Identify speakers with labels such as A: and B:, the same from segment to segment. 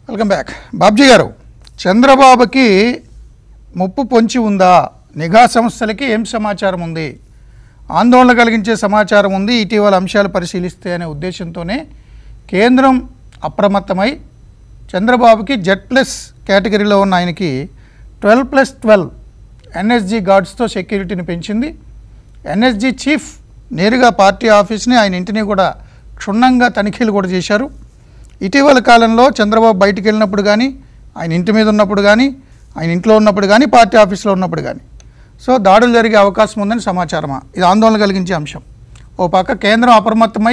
A: welcome back Babji గారు చంద్రబాబుకి ముప్పు పొంచి ఉందా నిఘా సంస్థలకి ఏం సమాచారం ఉంది ఆందోళన కలిగించే సమాచారం ఉంది ఇటీవల అంశాలు పరిశీలిస్తే అనే ఉద్దేశంతోనే కేంద్రం అప్రమత్తమై చంద్రబాబుకి జెడ్ ప్లస్ కేటగిరీలో ఉన్న ఆయనకి ట్వెల్వ్ ప్లస్ ట్వెల్వ్ ఎన్ఎస్జీ గార్డ్స్తో సెక్యూరిటీని పెంచింది ఎన్ఎస్జీ చీఫ్ నేరుగా పార్టీ ఆఫీస్ని ఆయన ఇంటిని కూడా క్షుణ్ణంగా తనిఖీలు కూడా చేశారు ఇటీవల కాలంలో చంద్రబాబు బయటికి వెళ్ళినప్పుడు కానీ ఆయన ఇంటి మీద ఉన్నప్పుడు కానీ ఆయన ఇంట్లో ఉన్నప్పుడు కానీ పార్టీ ఆఫీస్లో ఉన్నప్పుడు కానీ సో దాడులు జరిగే అవకాశం ఉందని సమాచారమా ఇది ఆందోళన కలిగించే అంశం ఓ పక్క కేంద్రం అప్రమత్తమై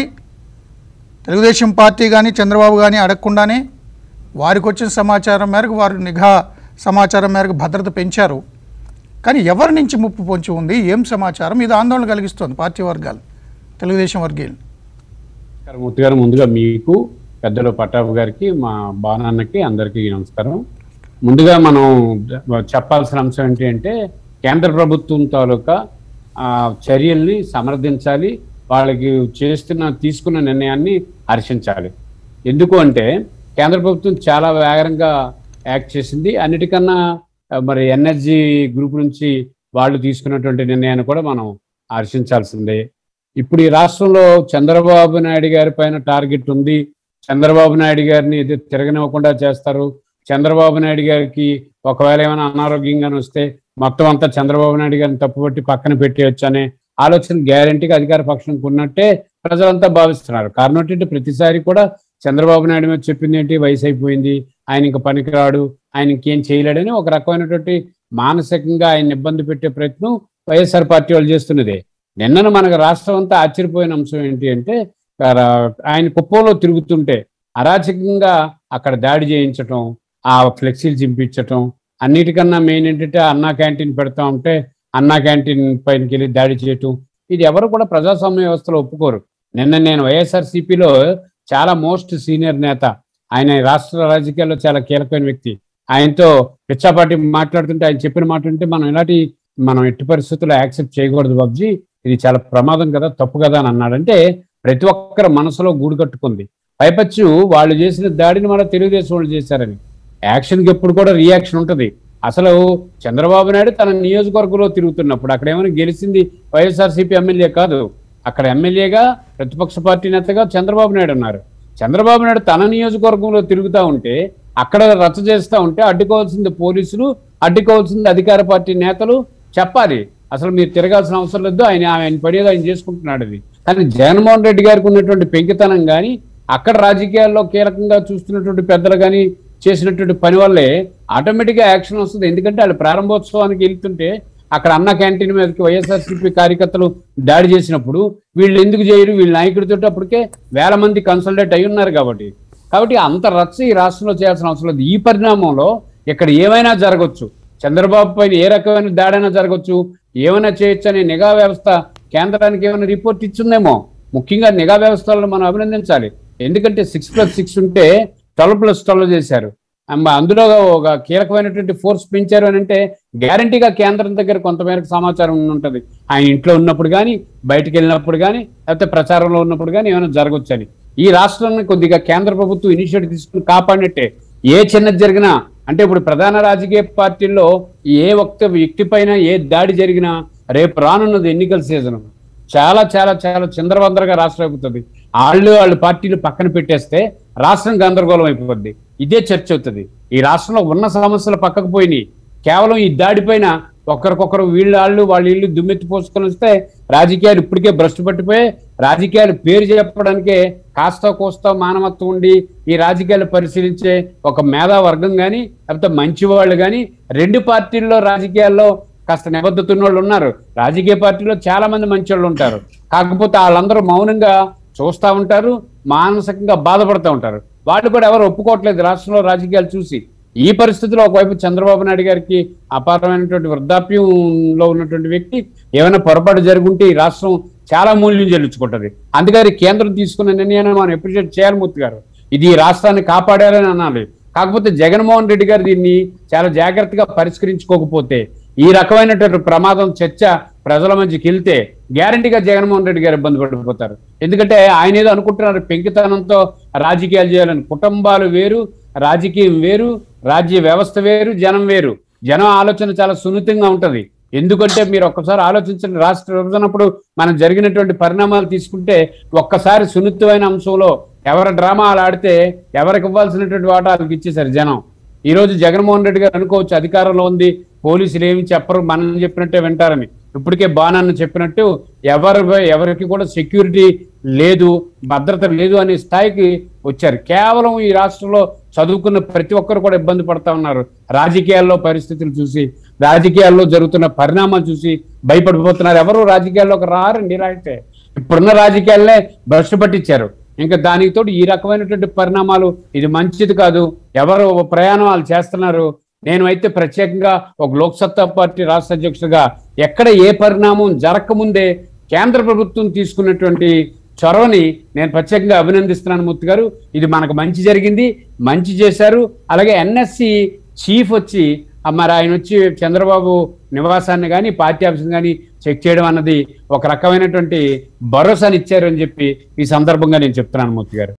A: తెలుగుదేశం పార్టీ కానీ చంద్రబాబు కానీ అడగకుండానే వారికి వచ్చిన సమాచారం మేరకు వారు నిఘా సమాచారం మేరకు భద్రత పెంచారు కానీ ఎవరి నుంచి ముప్పు పొంచి ఉంది ఏం సమాచారం ఇది ఆందోళన కలిగిస్తుంది పార్టీ వర్గాలు తెలుగుదేశం వర్గీయులు
B: నమస్కారం మూర్తి గారు ముందుగా మీకు పెద్దలు పట్టాభు గారికి మా బాణాన్నకి అందరికీ నమస్కారం ముందుగా మనం చెప్పాల్సిన అంశం ఏంటి అంటే కేంద్ర ప్రభుత్వం తాలూకా ఆ, చర్యల్ని సమర్థించాలి వాళ్ళకి చేస్తున్న తీసుకున్న నిర్ణయాన్ని హర్షించాలి ఎందుకు అంటే కేంద్ర ప్రభుత్వం చాలా వేగంగా యాక్ట్ చేసింది అన్నిటికన్నా ఆ, మరి ఎన్ఎస్జి గ్రూప్ నుంచి వాళ్ళు తీసుకున్నటువంటి నిర్ణయాన్ని కూడా మనం హర్షించాల్సిందే ఇప్పుడు ఈ రాష్ట్రంలో చంద్రబాబు నాయుడు గారి పైన టార్గెట్ ఉంది చంద్రబాబు నాయుడు గారిని ఇది తిరగనివ్వకుండా చేస్తారు చంద్రబాబు నాయుడు గారికి ఒకవేళ ఏమైనా అనారోగ్యంగానే వస్తే మొత్తం అంతా చంద్రబాబు నాయుడు గారిని తప్పుపట్టి పక్కన పెట్టేయచ్చు అనే ఆలోచన గ్యారంటీగా అధికార పక్షంకి ఉన్నట్టే ప్రజలంతా భావిస్తున్నారు కారణం ఏంటంటే ప్రతిసారి కూడా చంద్రబాబు నాయుడు మీద చెప్పింది ఏంటి వయసు అయిపోయింది ఆయన ఇంకా పనికిరాడు ఆయన ఇంకేం చేయలేడని ఒక రకమైనటువంటి మానసికంగా ఆయన ఇబ్బంది పెట్టే ప్రయత్నం వైఎస్ఆర్ పార్టీ వాళ్ళు చేస్తున్నదే నిన్నను మనకు రాష్ట్రం అంతా ఆశ్చర్యపోయిన అంశం ఏంటి అంటే ఆ, ఆయన కుప్పంలో తిరుగుతుంటే అరాచకంగా అక్కడ దాడి చేయించటం ఆ ఫ్లెక్సీలు చింపించటం అన్నిటికన్నా మెయిన్ ఏంటంటే అన్నా క్యాంటీన్ పెడతా ఉంటే అన్నా క్యాంటీన్ పైనకి వెళ్ళి దాడి చేయటం ఇది ఎవరు కూడా ప్రజాస్వామ్య వ్యవస్థలో ఒప్పుకోరు నిన్న నేను వైఎస్ఆర్సీపీలో చాలా మోస్ట్ సీనియర్ నేత ఆయన రాష్ట్ర రాజకీయాల్లో చాలా కీలకమైన వ్యక్తి ఆయనతో పిచ్చాపాటి మాట్లాడుతుంటే ఆయన చెప్పిన మాట ఉంటే మనం ఇలాంటి మనం ఎట్టి పరిస్థితుల్లో యాక్సెప్ట్ చేయకూడదు బాబ్జీ ఇది చాలా ప్రమాదం కదా తప్పు కదా అని అన్నాడంటే ప్రతి ఒక్కరి మనసులో గూడు కట్టుకుంది పైపచ్చు వాళ్ళు చేసిన దాడిని మన తెలుగుదేశం వాళ్ళు చేశారని యాక్షన్కి ఎప్పుడు కూడా రియాక్షన్ ఉంటది అసలు చంద్రబాబు నాయుడు తన నియోజకవర్గంలో తిరుగుతున్నప్పుడు అక్కడ ఏమైనా గెలిచింది వైఎస్ఆర్సీపీ ఎమ్మెల్యే కాదు అక్కడ ఎమ్మెల్యేగా ప్రతిపక్ష పార్టీ నేతగా చంద్రబాబు నాయుడు ఉన్నారు చంద్రబాబు నాయుడు తన నియోజకవర్గంలో తిరుగుతూ ఉంటే అక్కడ రచ్చ చేస్తూ ఉంటే అడ్డుకోవాల్సింది పోలీసులు అడ్డుకోవాల్సింది అధికార పార్టీ నేతలు చెప్పాలి అసలు మీరు తిరగాల్సిన అవసరం లేదు ఆయన ఆయన పడేది ఆయన చేసుకుంటున్నాడు అది కానీ జగన్మోహన్ రెడ్డి గారికి ఉన్నటువంటి పెంకితనం కానీ అక్కడ రాజకీయాల్లో కీలకంగా చూస్తున్నటువంటి పెద్దలు కానీ చేసినటువంటి పని వల్లే ఆటోమేటిక్గా యాక్షన్ వస్తుంది ఎందుకంటే వాళ్ళు ప్రారంభోత్సవానికి వెళ్తుంటే అక్కడ అన్న క్యాంటీన్ మీదకి వైఎస్ఆర్సీపీ కార్యకర్తలు దాడి చేసినప్పుడు వీళ్ళు ఎందుకు చేయరు వీళ్ళ నాయకుడితో అప్పటికే వేల మంది కన్సల్టేట్ అయి ఉన్నారు కాబట్టి కాబట్టి అంత రచ్చ ఈ రాష్ట్రంలో చేయాల్సిన అవసరం లేదు ఈ పరిణామంలో ఇక్కడ ఏమైనా జరగవచ్చు చంద్రబాబు పైన ఏ రకమైన దాడైనా జరగవచ్చు ఏమైనా చేయొచ్చు అనే నిఘా వ్యవస్థ కేంద్రానికి ఏమైనా రిపోర్ట్ ఇచ్చిందేమో ముఖ్యంగా నిఘా వ్యవస్థలను మనం అభినందించాలి ఎందుకంటే సిక్స్ ప్లస్ సిక్స్ ఉంటే ట్వెల్వ్ ప్లస్ ట్వెల్వ్ చేశారు అమ్మ అందులో ఒక కీలకమైనటువంటి ఫోర్స్ పెంచారు అని అంటే గ్యారంటీగా కేంద్రం దగ్గర కొంతమేరకు సమాచారం ఉంటుంది ఆయన ఇంట్లో ఉన్నప్పుడు కానీ బయటికి వెళ్ళినప్పుడు కానీ లేకపోతే ప్రచారంలో ఉన్నప్పుడు కానీ ఏమైనా జరగవచ్చని ఈ రాష్ట్రాన్ని కొద్దిగా కేంద్ర ప్రభుత్వం ఇనిషియేటివ్ తీసుకుని కాపాడినట్టే ఏ చిన్నది జరిగినా అంటే ఇప్పుడు ప్రధాన రాజకీయ పార్టీల్లో ఏ ఒక్క వ్యక్తి పైన ఏ దాడి జరిగినా రేపు రానున్నది ఎన్నికల సీజన్ చాలా చాలా చాలా చిందరవందరగా రాష్ట్రం అయిపోతుంది వాళ్ళు వాళ్ళు పార్టీలు పక్కన పెట్టేస్తే రాష్ట్రం గందరగోళం అయిపోద్ది ఇదే చర్చ అవుతుంది ఈ రాష్ట్రంలో ఉన్న సమస్యలు పక్కకు పోయినాయి కేవలం ఈ దాడిపైన ఒకరికొకరు వీళ్ళ వాళ్ళు వాళ్ళ ఇల్లు దుమ్మెత్తి పోసుకొని వస్తే రాజకీయాలు ఇప్పటికే భ్రష్టు పట్టిపోయి రాజకీయాలు పేరు చెప్పడానికే కాస్త కోస్త మానవత్వం ఉండి ఈ రాజకీయాలు పరిశీలించే ఒక మేధా వర్గం కానీ లేకపోతే మంచి వాళ్ళు కానీ రెండు పార్టీల్లో రాజకీయాల్లో కాస్త నిబద్ధత ఉన్న వాళ్ళు ఉన్నారు రాజకీయ పార్టీలో చాలా మంది మంచి వాళ్ళు ఉంటారు కాకపోతే వాళ్ళందరూ మౌనంగా చూస్తూ ఉంటారు మానసికంగా బాధపడుతూ ఉంటారు వాళ్ళు కూడా ఎవరు ఒప్పుకోవట్లేదు రాష్ట్రంలో రాజకీయాలు చూసి ఈ పరిస్థితిలో ఒకవైపు చంద్రబాబు నాయుడు గారికి అపారమైనటువంటి వృద్ధాప్యంలో ఉన్నటువంటి వ్యక్తి ఏమైనా పొరపాటు జరుగుంటే ఈ రాష్ట్రం చాలా మూల్యం చెల్లించుకుంటది అందుకని కేంద్రం తీసుకున్న నిర్ణయాన్ని మనం అప్రిషియేట్ చేయాలి మూర్తి గారు ఇది ఈ రాష్ట్రాన్ని కాపాడాలని అనాలి కాకపోతే జగన్మోహన్ రెడ్డి గారు దీన్ని చాలా జాగ్రత్తగా పరిష్కరించుకోకపోతే ఈ రకమైనటువంటి ప్రమాదం చర్చ ప్రజల మధ్యకి వెళ్తే గ్యారంటీగా జగన్మోహన్ రెడ్డి గారు ఇబ్బంది పడిపోతారు ఎందుకంటే ఆయన ఏదో అనుకుంటున్నారు పెంకితనంతో రాజకీయాలు చేయాలని కుటుంబాలు వేరు రాజకీయం వేరు రాజ్య వ్యవస్థ వేరు జనం వేరు జనం ఆలోచన చాలా సున్నితంగా ఉంటది ఎందుకంటే మీరు ఒక్కసారి ఆలోచించండి రాష్ట్ర విభజనప్పుడు మనం జరిగినటువంటి పరిణామాలు తీసుకుంటే ఒక్కసారి సున్నితమైన అంశంలో ఎవరి డ్రామా అలా ఆడితే ఎవరికి ఇవ్వాల్సినటువంటి వాటాలకు ఇచ్చేశారు జనం ఈ రోజు జగన్మోహన్ రెడ్డి గారు అనుకోవచ్చు అధికారంలో ఉంది పోలీసులు ఏమి చెప్పరు మనం చెప్పినట్టే వింటారని ఇప్పటికే బాణాన్ని చెప్పినట్టు ఎవరు ఎవరికి కూడా సెక్యూరిటీ లేదు భద్రత లేదు అనే స్థాయికి వచ్చారు కేవలం ఈ రాష్ట్రంలో చదువుకున్న ప్రతి ఒక్కరు కూడా ఇబ్బంది పడతా ఉన్నారు రాజకీయాల్లో పరిస్థితులు చూసి రాజకీయాల్లో జరుగుతున్న పరిణామాలు చూసి భయపడిపోతున్నారు ఎవరు రాజకీయాల్లోకి రారండి రాయితే ఇప్పుడున్న రాజకీయాలనే భ్రష్టు పట్టించారు ఇంకా దానికి తోడు ఈ రకమైనటువంటి పరిణామాలు ఇది మంచిది కాదు ఎవరు ప్రయాణం వాళ్ళు చేస్తున్నారు నేను అయితే ప్రత్యేకంగా ఒక లోక్సత్తా పార్టీ రాష్ట్ర అధ్యక్షుడిగా ఎక్కడ ఏ పరిణామం జరగకముందే కేంద్ర ప్రభుత్వం తీసుకున్నటువంటి చొరవని నేను ప్రత్యేకంగా అభినందిస్తున్నాను మూర్తి గారు ఇది మనకు మంచి జరిగింది మంచి చేశారు అలాగే ఎన్ఎస్సి చీఫ్ వచ్చి ఆ మరి ఆయన వచ్చి చంద్రబాబు నివాసాన్ని కానీ పార్టీ ఆఫీస్ని కానీ చెక్ చేయడం అన్నది ఒక రకమైనటువంటి భరోసాని ఇచ్చారు అని చెప్పి ఈ సందర్భంగా నేను చెప్తున్నాను మూర్తి గారు